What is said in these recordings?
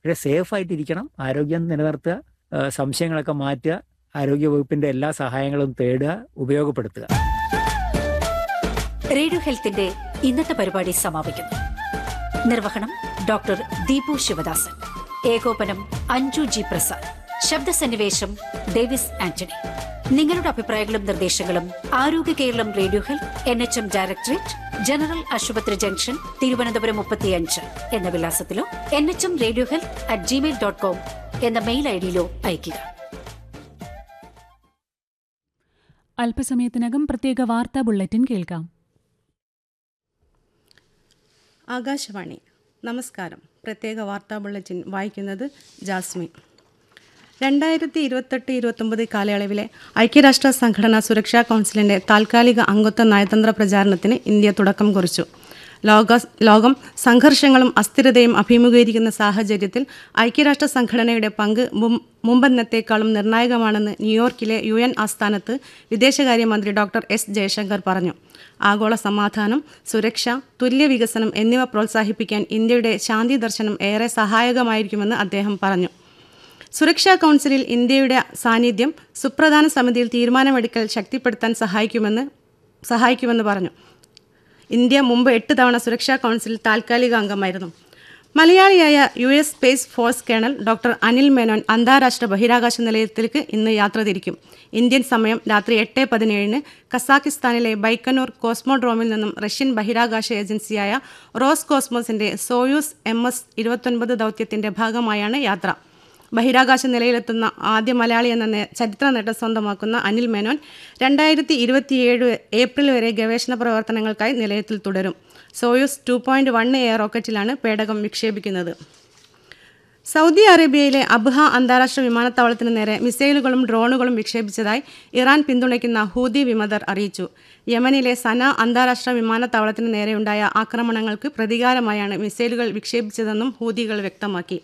പക്ഷേ സേഫായിട്ടിരിക്കണം ആരോഗ്യം നിലനിർത്തുക ആ, സംശയങ്ങളൊക്കെ മാറ്റുക ആരോഗ്യ വകുപ്പിന്റെ എല്ലാ സഹായങ്ങളും തേടുക ഉപയോഗപ്പെടുത്തുക റേഡിയോ ഹെൽത്തിന്റെ ഇന്നത്തെ പരിപാടി സമാപിക്കുന്നു നിർവഹണം ഡോക്ടർ ദീപു ശിവദാസൻ ഏകോപനം അഞ്ജു ജി പ്രസാദ് ശബ്ദസന്നിവേശം ഡേവിസ് ആന്റണി നിങ്ങളുടെ അഭിപ്രായങ്ങളും നിർദ്ദേശങ്ങളും ആരോഗ്യ Keralam radio health N H M directorate general ആശുപത്രി ജംഗ്ഷൻ തിരുവനന്തപുരം മുപ്പത്തിയഞ്ച് എന്ന വിലാസത്തിലോ N H M radio health at Gmail dot com എന്ന മെയിൽ ഐ ഡിയിലോ അയയ്ക്കുക അല്പസമയത്തിനകം പ്രത്യേക വാർത്താ ബുള്ളറ്റിൻ കേൾക്കാം ആകാശവാണി നമസ്കാരം പ്രത്യേക വാർത്താ ബുള്ളറ്റിൻ വായിക്കുന്നത് ജാസ്മിൻ രണ്ടായിരത്തി ഇരുപത്തെട്ട് ഇരുപത്തൊമ്പത് കാലയളവിലെ ഐക്യരാഷ്ട്ര സംഘടനാ സുരക്ഷാ കൗൺസിലിന്റെ താൽക്കാലിക അംഗത്വ നയതന്ത്ര പ്രചാരണത്തിന് ഇന്ത്യ തുടക്കം കുറിച്ചു ലോക ലോകം സംഘർഷങ്ങളും അസ്ഥിരതയും അഭിമുഖീകരിക്കുന്ന സാഹചര്യത്തിൽ ഐക്യരാഷ്ട്ര സംഘടനയുടെ പങ്ക് മും- മുമ്പെന്നത്തേക്കാളും നിർണായകമാണെന്ന് ന്യൂയോർക്കിലെ യു എൻ ആസ്ഥാനത്ത് വിദേശകാര്യമന്ത്രി ഡോക്ടർ എസ് ജയശങ്കർ പറഞ്ഞു ആഗോള സമാധാനം സുരക്ഷ തുല്യ വികസനം എന്നിവ പ്രോത്സാഹിപ്പിക്കാൻ ഇന്ത്യയുടെ ശാന്തി ദർശനം ഏറെ സഹായകമായിരിക്കുമെന്ന് അദ്ദേഹം പറഞ്ഞു സുരക്ഷാ കൗൺസിലിൽ ഇന്ത്യയുടെ സാന്നിധ്യം സുപ്രധാന സമിതിയിൽ തീരുമാനമെടുക്കൽ ശക്തിപ്പെടുത്താൻ സഹായിക്കുമെന്ന് സഹായിക്കുമെന്ന് പറഞ്ഞു ഇന്ത്യ മുമ്പ് എട്ട് തവണ സുരക്ഷാ കൗൺസിലിൽ താൽക്കാലിക അംഗമായിരുന്നു മലയാളിയായ U S space force colonel doctor Anil Menon അന്താരാഷ്ട്ര ബഹിരാകാശ നിലയത്തിലേക്ക് ഇന്ന് യാത്ര തിരിക്കും ഇന്ത്യൻ സമയം രാത്രി എട്ട് പതിനേഴിന് കസാക്കിസ്ഥാനിലെ ബൈക്കനൂർ കോസ്മോഡ്രോമിൽ നിന്നും റഷ്യൻ ബഹിരാകാശ ഏജൻസിയായ റോസ് കോസ്മോസിന്റെ സോയൂസ് എം എസ് ഇരുപത്തൊൻപത് ദൗത്യത്തിന്റെ ഭാഗമായാണ് യാത്ര ബഹിരാകാശ നിലയിലെത്തുന്ന ആദ്യ മലയാളി എന്ന നേ- ചരിത്ര നേട്ടം സ്വന്തമാക്കുന്ന അനിൽ മേനോൻ രണ്ടായിരത്തി ഇരുപത്തിയേഴ് ഏപ്രിൽ വരെ ഗവേഷണ പ്രവർത്തനങ്ങൾക്കായി നിലയത്തിൽ തുടരും Soyuz two point one A റോക്കറ്റിലാണ് പേടകം വിക്ഷേപിക്കുന്നത് സൗദി അറേബ്യയിലെ അബ്ഹ അന്താരാഷ്ട്ര വിമാനത്താവളത്തിന് നേരെ മിസൈലുകളും ഡ്രോണുകളും വിക്ഷേപിച്ചതായി ഇറാൻ പിന്തുണയ്ക്കുന്ന ഹൂതി വിമതർ അറിയിച്ചു യമനിലെ സന അന്താരാഷ്ട്ര വിമാനത്താവളത്തിന് നേരെയുണ്ടായ ആക്രമണങ്ങൾക്ക് പ്രതികാരമായാണ് മിസൈലുകൾ വിക്ഷേപിച്ചതെന്നും ഹൂതികൾ വ്യക്തമാക്കി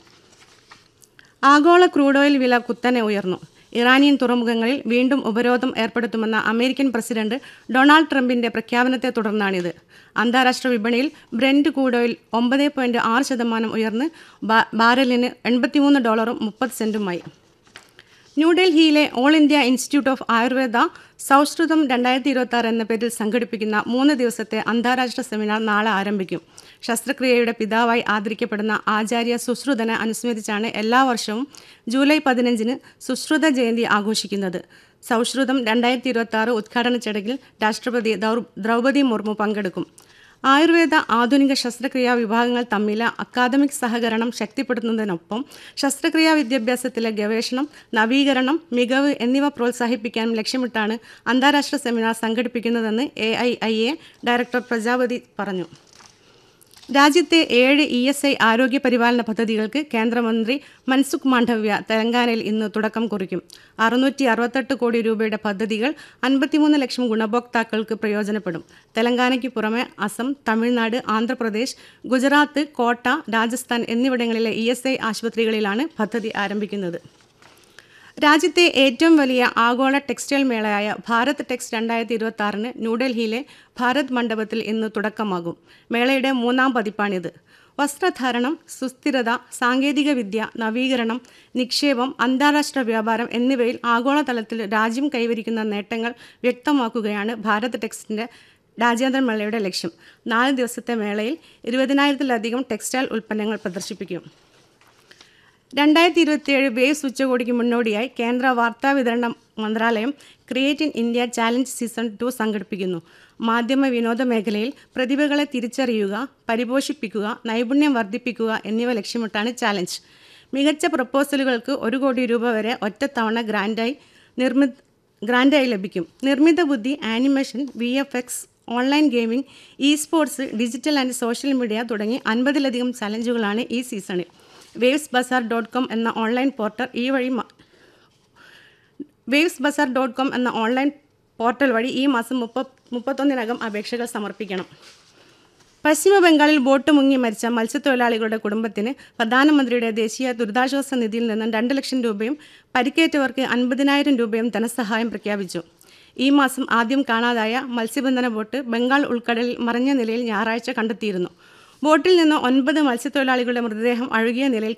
ആഗോള ക്രൂഡ് ഓയിൽ വില കുത്തനെ ഉയർന്നു ഇറാനിയൻ തുറമുഖങ്ങളിൽ വീണ്ടും ഉപരോധം ഏർപ്പെടുത്തുമെന്ന അമേരിക്കൻ പ്രസിഡന്റ് ഡൊണാൾഡ് ട്രംപിന്റെ പ്രഖ്യാപനത്തെ തുടർന്നാണിത് അന്താരാഷ്ട്ര വിപണിയിൽ ബ്രെൻഡ് ക്രൂഡ് ഓയിൽ ഒമ്പത് പോയിന്റ് ആറ് ശതമാനം ഉയർന്ന് ബാ- ബാരലിന് എൺപത്തിമൂന്ന് ഡോളറും മുപ്പത് സെന്റുമായി ന്യൂഡൽഹിയിലെ All India Institute of Ayurveda സൗഹൃദം രണ്ടായിരത്തി ഇരുപത്തി ആറ് എന്ന പേരിൽ സംഘടിപ്പിക്കുന്ന മൂന്ന് ദിവസത്തെ അന്താരാഷ്ട്ര സെമിനാർ നാളെ ആരംഭിക്കും ശസ്ത്രക്രിയയുടെ പിതാവായി ആദരിക്കപ്പെടുന്ന ആചാര്യ സുശ്രുതനെ അനുസ്മരിച്ചാണ് എല്ലാ വർഷവും ജൂലൈ പതിനഞ്ചിന് സുശ്രുത ജയന്തി ആഘോഷിക്കുന്നത് സൗഹൃദം രണ്ടായിരത്തി ഇരുപത്തി ആറ് ഉദ്ഘാടന ചടങ്ങിൽ രാഷ്ട്രപതി ദൗർ- ദ്രൗപദി മുർമു പങ്കെടുക്കും ആയുർവേദ ആധുനിക ശസ്ത്രക്രിയാ വിഭാഗങ്ങൾ തമ്മിലെ അക്കാദമിക് സഹകരണം ശക്തിപ്പെടുത്തുന്നതിനൊപ്പം ശസ്ത്രക്രിയാ വിദ്യാഭ്യാസത്തിലെ ഗവേഷണം നവീകരണം മികവ് എന്നിവ പ്രോത്സാഹിപ്പിക്കാനും ലക്ഷ്യമിട്ടാണ് അന്താരാഷ്ട്ര സെമിനാർ സംഘടിപ്പിക്കുന്നതെന്ന് A I I A director Prajapati പറഞ്ഞു രാജ്യത്തെ ഏഴ് ഇ എസ് ഐ ആരോഗ്യ പരിപാലന പദ്ധതികൾക്ക് കേന്ദ്രമന്ത്രി മൻസുഖ് മാണ്ഡവ്യ തെലങ്കാനയിൽ ഇന്ന് തുടക്കം കുറിക്കും അറുന്നൂറ്റി അറുപത്തെട്ട് കോടി രൂപയുടെ പദ്ധതികൾ അൻപത്തിമൂന്ന് ലക്ഷം ഗുണഭോക്താക്കൾക്ക് പ്രയോജനപ്പെടും തെലങ്കാനയ്ക്ക് പുറമെ അസം തമിഴ്നാട് ആന്ധ്രാപ്രദേശ് ഗുജറാത്ത് കോട്ട രാജസ്ഥാൻ എന്നിവിടങ്ങളിലെ ഇ എസ് ഐ ആശുപത്രികളിലാണ് പദ്ധതി ആരംഭിക്കുന്നത് രാജ്യത്തെ ഏറ്റവും വലിയ ആഗോള ടെക്സ്റ്റൈൽ മേളയായ ഭാരത് ടെക്സ് രണ്ടായിരത്തി ഇരുപത്തി ആറിന് ന്യൂഡൽഹിയിലെ ഭാരത് മണ്ഡപത്തിൽ ഇന്ന് തുടക്കമാകും മേളയുടെ മൂന്നാം പതിപ്പാണിത് വസ്ത്രധാരണം സുസ്ഥിരത സാങ്കേതികവിദ്യ നവീകരണം നിക്ഷേപം അന്താരാഷ്ട്ര വ്യാപാരം എന്നിവയിൽ ആഗോളതലത്തിൽ രാജ്യം കൈവരിക്കുന്ന നേട്ടങ്ങൾ വ്യക്തമാക്കുകയാണ് ഭാരത് ടെക്സിൻ്റെ രാജ്യാന്തര മേളയുടെ ലക്ഷ്യം നാല് ദിവസത്തെ മേളയിൽ ഇരുപതിനായിരത്തിലധികം ടെക്സ്റ്റൈൽ ഉൽപ്പന്നങ്ങൾ പ്രദർശിപ്പിക്കും രണ്ടായിരത്തി ഇരുപത്തിയേഴ് വേവ്സ് ഉച്ചകോടിക്ക് മുന്നോടിയായി കേന്ദ്ര വാർത്താ വിതരണ മന്ത്രാലയം Create in India challenge season two സംഘടിപ്പിക്കുന്നു മാധ്യമ വിനോദ മേഖലയിൽ പ്രതിഭകളെ തിരിച്ചറിയുക പരിപോഷിപ്പിക്കുക നൈപുണ്യം വർദ്ധിപ്പിക്കുക എന്നിവ ലക്ഷ്യമിട്ടാണ് ചാലഞ്ച് മികച്ച പ്രപ്പോസലുകൾക്ക് ഒരു കോടി രൂപ വരെ ഒറ്റത്തവണ ഗ്രാൻഡായി നിർമ്മി ഗ്രാൻഡായി ലഭിക്കും നിർമ്മിത ബുദ്ധി animation V F X online gaming E sports digital and social media തുടങ്ങി അൻപതിലധികം ചലഞ്ചുകളാണ് ഈ സീസണിൽ വേവ്സ് ബസാർ ഡോട്ട് കോം എന്ന ഓൺലൈൻ പോർട്ടൽ ഈ വഴി മ- വേവ്സ് ബസാർ ഡോട്ട് കോം എന്ന ഓൺലൈൻ പോർട്ടൽ വഴി ഈ മാസം മുപ്പ മുപ്പത്തൊന്നിനകം അപേക്ഷകൾ സമർപ്പിക്കണം പശ്ചിമ ബംഗാളിൽ ബോട്ട് മുങ്ങി മരിച്ച മത്സ്യത്തൊഴിലാളികളുടെ കുടുംബത്തിന് പ്രധാനമന്ത്രിയുടെ ദേശീയ ദുരിതാശ്വാസ നിധിയിൽ നിന്നും രണ്ട് ലക്ഷം രൂപയും പരിക്കേറ്റവർക്ക് അൻപതിനായിരം രൂപയും ധനസഹായം പ്രഖ്യാപിച്ചു ഈ മാസം ആദ്യം കാണാതായ മത്സ്യബന്ധന ബോട്ട് ബംഗാൾ ഉൾക്കടലിൽ മറഞ്ഞ നിലയിൽ ഞായറാഴ്ച കണ്ടെത്തിയിരുന്നു ബോട്ടിൽ നിന്ന് ഒൻപത് മത്സ്യത്തൊഴിലാളികളുടെ മൃതദേഹം അഴുകിയ നിലയിൽ